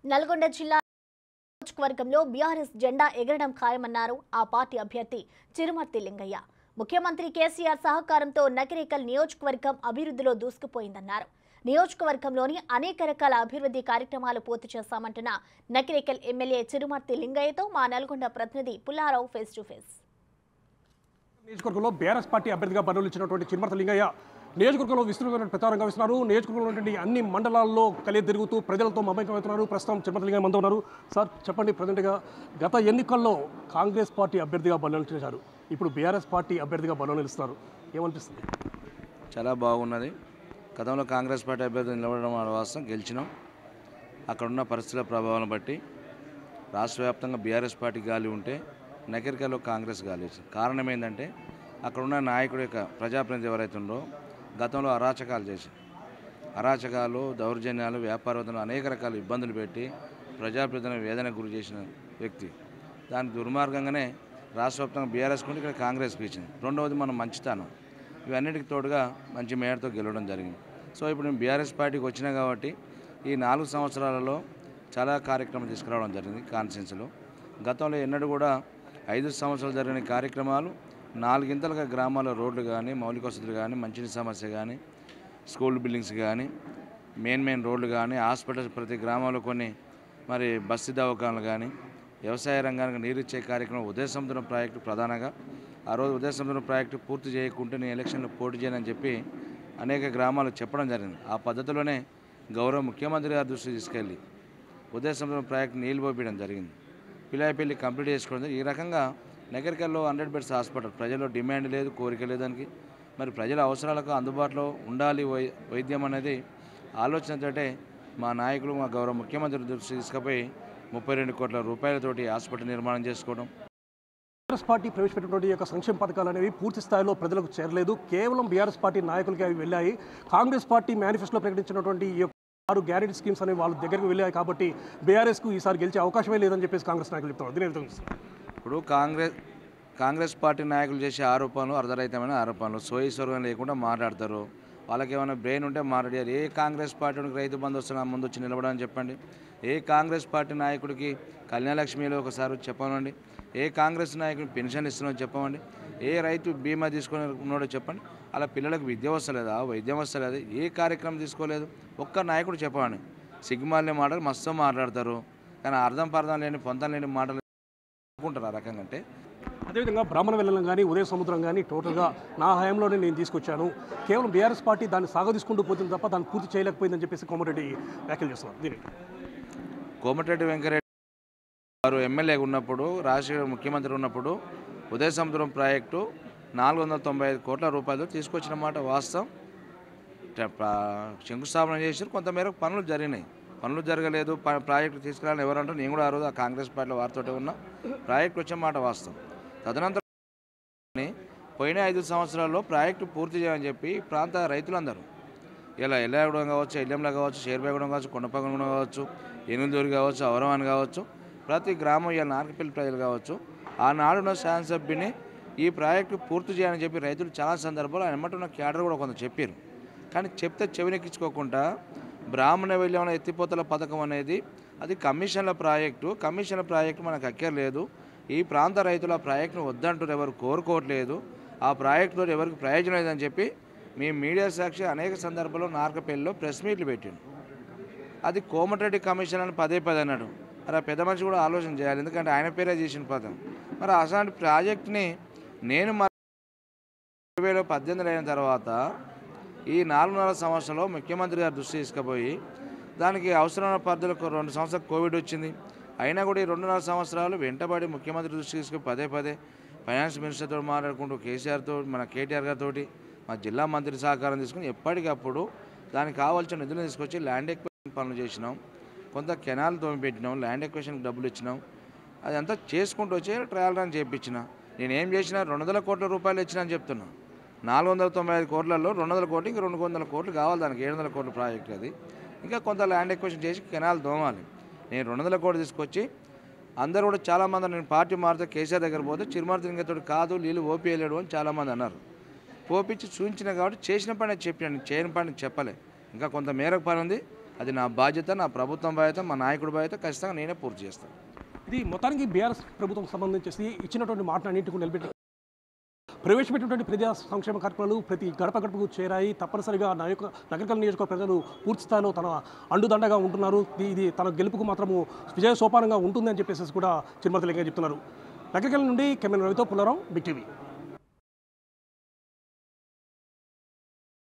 నల్గొండ జిల్లా నియోజకవర్గంలో బీఆర్ఎస్ జెండా ఎగరడం ఖాయమన్నారు ఆ పార్టీ అభ్యర్థి చిరుమర్తి లింగయ్య ముఖ్యమంత్రి కేసీఆర్ సహకారంతో నకిరేకల్ నియోజకవర్గం అభివృద్ధిలో దూసుకుపోయిందన్నారు నియోజకవర్గంలోని అనేక రకాల అభివృద్ధి కార్యక్రమాలు పూర్తి చేశామంటున్న నకిరేకల్ ఎమ్మెల్యే చిరుమర్తి లింగయ్యతో మా నల్గొండ ప్రతినిధి పుల్లారావు ఫేస్ టు ఫేస్ నియోజకవర్గంలో బీఆర్ఎస్ పార్టీ అభ్యర్థిగా బరువులు ఇచ్చినటువంటి చిరుమర్త లింగయ్య నియోజకవర్గంలో విస్తృతమైన ప్రచారం గావిస్తున్నారు నియోజకవర్గంలో ఉన్నటువంటి అన్ని మండలాల్లో కలిసి తిరుగుతూ ప్రజలతో మమేకమవుతున్నారు ప్రస్తుతం చిరుమర్త లింగయ్య మనతో ఉన్నారు సార్ చెప్పండి ప్రజెంట్గా గత ఎన్నికల్లో కాంగ్రెస్ పార్టీ అభ్యర్థిగా బరువులు చేశారు ఇప్పుడు బీఆర్ఎస్ పార్టీ అభ్యర్థిగా బరువులు నిలుస్తున్నారు ఏమనిపిస్తుంది చాలా బాగున్నది గతంలో కాంగ్రెస్ పార్టీ అభ్యర్థి నిలబడడం మన వాస్తవం గెలిచినాం అక్కడున్న పరిస్థితుల ప్రభావం బట్టి రాష్ట్ర వ్యాప్తంగా బీఆర్ఎస్ పార్టీ గాలి ఉంటే నగరికల్లో కాంగ్రెస్ గాలి వచ్చింది కారణం ఏంటంటే అక్కడున్న నాయకుడి యొక్క ప్రజాప్రతినిధి ఎవరైతే ఉందో గతంలో అరాచకాలు చేసి అరాచకాలు దౌర్జన్యాలు వ్యాపారవేత్తలు అనేక రకాల ఇబ్బందులు పెట్టి ప్రజాప్రతినిధులను వేదనకు గురి చేసిన వ్యక్తి దాని దుర్మార్గంగానే రాష్ట్ర వ్యాప్తంగా బీఆర్ఎస్ కొంటే ఇక్కడ కాంగ్రెస్కి ఇచ్చింది రెండవది మనం మంచితనం ఇవన్నిటికి తోడుగా మంచి మేయర్తో గెలవడం జరిగింది సో ఇప్పుడు నేను బీఆర్ఎస్ పార్టీకి వచ్చినా కాబట్టి ఈ నాలుగు సంవత్సరాలలో చాలా కార్యక్రమాలు తీసుకురావడం జరిగింది కాన్సెన్స్లో గతంలో ఎన్నడూ కూడా ఐదు సంవత్సరాలు జరిగిన కార్యక్రమాలు నాలుగింతలుగా గ్రామాల రోడ్లు కానీ మౌలిక వసతులు కానీ మంచినీటి సమస్య కానీ స్కూల్ బిల్డింగ్స్ కానీ మెయిన్ మెయిన్ రోడ్లు కానీ హాస్పిటల్స్ ప్రతి గ్రామంలో కొన్ని మరి బస్సు దవాఖానలు కానీ వ్యవసాయ రంగానికి నీరు ఇచ్చే కార్యక్రమం ఉదయ సముద్రం ప్రాజెక్టు ప్రధానంగా ఆ రోజు ఉదయ సముద్రం ప్రాజెక్టు పూర్తి చేయకుంటే నేను ఎలక్షన్లో పోటీ చేయనని చెప్పి అనేక గ్రామాలకు చెప్పడం జరిగింది ఆ పద్ధతిలోనే గౌరవ ముఖ్యమంత్రి గారి దృష్టికి తీసుకెళ్ళి ఉదయ సముద్రం ప్రాజెక్టు నీళ్ళు పోపించడం జరిగింది పిలాయిపల్లి కంప్లీట్ చేసుకోవడం జరిగింది. ఈ రకంగా నగరికల్లో హండ్రెడ్ బెడ్స్ హాస్పిటల్ ప్రజల్లో డిమాండ్ లేదు కోరిక లేదు దానికి మరి ప్రజల అవసరాలకు అందుబాటులో ఉండాలి వై వైద్యం అనేది ఆలోచనతోటే మా నాయకులు మా గౌరవ ముఖ్యమంత్రి దృష్టి తీసుకుపోయి ముప్పై రెండు కోట్ల రూపాయలతోటి హాస్పిటల్ నిర్మాణం చేసుకోవడం బీఆర్ఎస్ పార్టీ ప్రవేశపెట్టినటువంటి ఈ యొక్క సంక్షేమ పథకాలు అనేవి పూర్తి స్థాయిలో ప్రజలకు చేరలేదు కేవలం బీఆర్ఎస్ పార్టీ నాయకులకి అవి వెళ్ళాయి కాంగ్రెస్ పార్టీ మేనిఫెస్టోలో ప్రకటించినటువంటి ఈ యొక్క ఆరు గ్యారెంటీ స్కీమ్స్ అనేవి వాళ్ళ దగ్గరికి వెళ్ళాయి కాబట్టి బీఆర్ఎస్కు ఈసారి గెలిచే అవకాశమే లేదని చెప్పేసి కాంగ్రెస్ నాయకులు చెప్తున్నారు దీని విధంగా చూస్తారు. ఇప్పుడు కాంగ్రెస్ కాంగ్రెస్ పార్టీ నాయకులు చేసే ఆరోపణలు అర్ధరహితమైన ఆరోపణలు సోయస్వరం లేకుండా మాట్లాడతారు వాళ్ళకి ఏమైనా బ్రెయిన్ ఉంటే మాట్లాడారు ఏ కాంగ్రెస్ పార్టీకి రైతు బంధు వస్తున్నా ముందు వచ్చి నిలబడని చెప్పండి ఏ కాంగ్రెస్ పార్టీ నాయకుడికి కళ్యాణలక్ష్మిలో ఒకసారి వచ్చి చెప్పమండి ఏ కాంగ్రెస్ నాయకుడికి పెన్షన్ ఇస్తున్నాడో చెప్పమండి ఏ రైతు బీమా తీసుకుని ఉన్నాడో చెప్పండి అలా పిల్లలకు విద్య వస్తలేదా వైద్యం వస్తలేదా ఏ కార్యక్రమం తీసుకోలేదు ఒక్క నాయకుడు చెప్పండి సిగ్గుమాలిన మాటలు మస్తు మాట్లాడతారు కానీ అర్థం పర్థం లేని పొంతం లేని మాటలు అనుకుంటారు ఆ రకంగా అంటే అదేవిధంగా బ్రాహ్మణ వెళ్ళడం కానీ ఉదయ సముద్రం కానీ టోటల్గా నా హయాంలోనే నేను తీసుకొచ్చాను కేవలం బీఆర్ఎస్ పార్టీ దాన్ని సాగదీసుకుంటూ పోతుంది తప్ప దాన్ని పూర్తి చేయలేకపోయిందని చెప్పేసి కోమరెడ్డి వ్యాఖ్యలు చేస్తున్నారు దీని కోమటిరెడ్డి వెంకరెడ్డి గారు ఎమ్మెల్యే ఉన్నప్పుడు రాజశేఖర ముఖ్యమంత్రి ఉన్నప్పుడు ఉదయ సముద్రం ప్రాజెక్టు నాలుగు వందల తొంభై ఐదు కోట్ల రూపాయలు తీసుకొచ్చిన మాట వాస్తవం ట- ప్రా- శంకుస్థాపన చేసి కొంతమేరకు పనులు జరిగినాయి పనులు జరగలేదు ప- ప్రాజెక్టు తీసుకురాలని ఎవరంటే నేను కూడా ఆ రోజు ఆ కాంగ్రెస్ పార్టీలో వారితోటే ఉన్నా ప్రాజెక్టు వచ్చే మాట వాస్తవం తదనంతరం పోయిన ఐదు సంవత్సరాల్లో ప్రాజెక్టు పూర్తి చేయమని చెప్పి ఈ ప్రాంత రైతులందరూ ఇలా ఎల్లాగూడెం కావచ్చు ఎల్లెంల కావచ్చు షేర్బేగూడెం కావచ్చు కొండపగూడెం కావచ్చు ఎనుదూరు కావచ్చు ఔరవాన్ కావచ్చు ప్రతి గ్రామం ఇలా నార్కపల్లి ప్రజలు కావచ్చు ఆనాడున్న శాసనసభ్యుని ఈ ప్రాజెక్టు పూర్తి చేయాలని చెప్పి రైతులు చాలా సందర్భాలు ఆయన ఎమ్మటున్న క్యాడర్ కూడా కొంత చెప్పారు కానీ చెప్తే చెవినెక్కించుకోకుండా బ్రాహ్మణ వెళ్ళిన ఎత్తిపోతల పథకం అనేది అది కమిషన్ల ప్రాజెక్టు కమిషన్ల ప్రాజెక్టు మనకు అక్కర్లేదు ఈ ప్రాంత రైతులు ఆ ప్రాజెక్టును వద్దంటారు ఎవరు కోరుకోవట్లేదు ఆ ప్రాజెక్టులో ఎవరికి ప్రయోజనం లేదని చెప్పి మీ మీడియా సాక్షి అనేక సందర్భాల్లో నార్కపల్లిలో ప్రెస్ మీట్లు పెట్టిండు అది కోమటిరెడ్డి కమిషన్ అని పదే పదే అన్నాడు మరి ఆ పెద్ద మనిషి కూడా ఆలోచన చేయాలి ఎందుకంటే ఆయన పేరే చేసిన పదం మరి అసలు ప్రాజెక్ట్ని నేను మరి రెండు వేల పద్దెనిమిది అయిన తర్వాత ఈ నాలుగున్నర సంవత్సరంలో ముఖ్యమంత్రి గారు దృష్టి తీసుకుపోయి దానికి అవసరమైన పద్ధతులకు రెండు సంవత్సరాలు కోవిడ్ వచ్చింది అయినా కూడా ఈ రెండున్నర సంవత్సరాలు వెంటబడి ముఖ్యమంత్రి దృష్టి తీసుకుని పదే పదే ఫైనాన్స్ మినిస్టర్తో మాట్లాడుకుంటూ కేసీఆర్తో మన కేటీఆర్ గారితో మా జిల్లా మంత్రి సహకారం తీసుకుని ఎప్పటికప్పుడు దానికి కావాల్సిన నిధులు తీసుకొచ్చి ల్యాండ్ ఎక్విజిషన్ పనులు చేసినాం కొంత కెనాల్ తోమి పెట్టినాం ల్యాండ్ ఎక్విజిషన్కి డబ్బులు ఇచ్చినాం అదంతా చేసుకుంటూ వచ్చి ట్రయల్ రన్ చేయించిన నేను ఏం చేసినా రెండు వందల కోట్ల రూపాయలు ఇచ్చిన అని చెప్తున్నా నాలుగు వందల తొంభై ఐదు కోట్లలో రెండు వందల కోట్లు ఇంకా రెండు వందల కోట్లు కావాలి దానికి ఏడు వందల కోట్ల ప్రాజెక్ట్ అది ఇంకా కొంత ల్యాండ్ ఎక్విజిషన్ చేసి కెనాల్ దోమాలి నేను రెండు వందల కోట్లు తీసుకొచ్చి అందరూ కూడా చాలామంది నేను పార్టీ మారితే కేసీఆర్ దగ్గర పోతే చిరుమర్తి ఇంకతోటి కాదు నీళ్ళు ఓపీయలేడు అని చాలామంది అన్నారు పోపించి చూపించిన కాబట్టి చేసిన పని చెప్పాను చేయని పని చెప్పలే ఇంకా కొంత మేరకు పని ఉంది అది నా బాధ్యత నా ప్రభుత్వం బాధ్యత మా నాయకుడి బాధ్యత ఖచ్చితంగా నేనే పూర్తి చేస్తాను ఇది మొత్తానికి బీఆర్ఎస్ ప్రభుత్వం సంబంధించేసి ఇచ్చినటువంటి మాటలన్నింటికి నిలబెట్టి ప్రవేశపెట్టినటువంటి ప్రజా సంక్షేమ కార్యక్రమాలు ప్రతి గడప గడపకు చేరాయి తప్పనిసరిగా నాయక నగరికల్ నియోజకవర్గ ప్రజలు పూర్తి స్థాయిలో తన అండుదండగా ఉంటున్నారు ఇది- ఇది తన గెలుపుకు మాత్రము విజయ సోపానంగా ఉంటుందని చెప్పేసి కూడా చిరుమతి లింగయ్య చెప్తున్నారు నగరికల్ నుండి కెమెరా రవితో పుల్లారావు బిగ్ టీవీ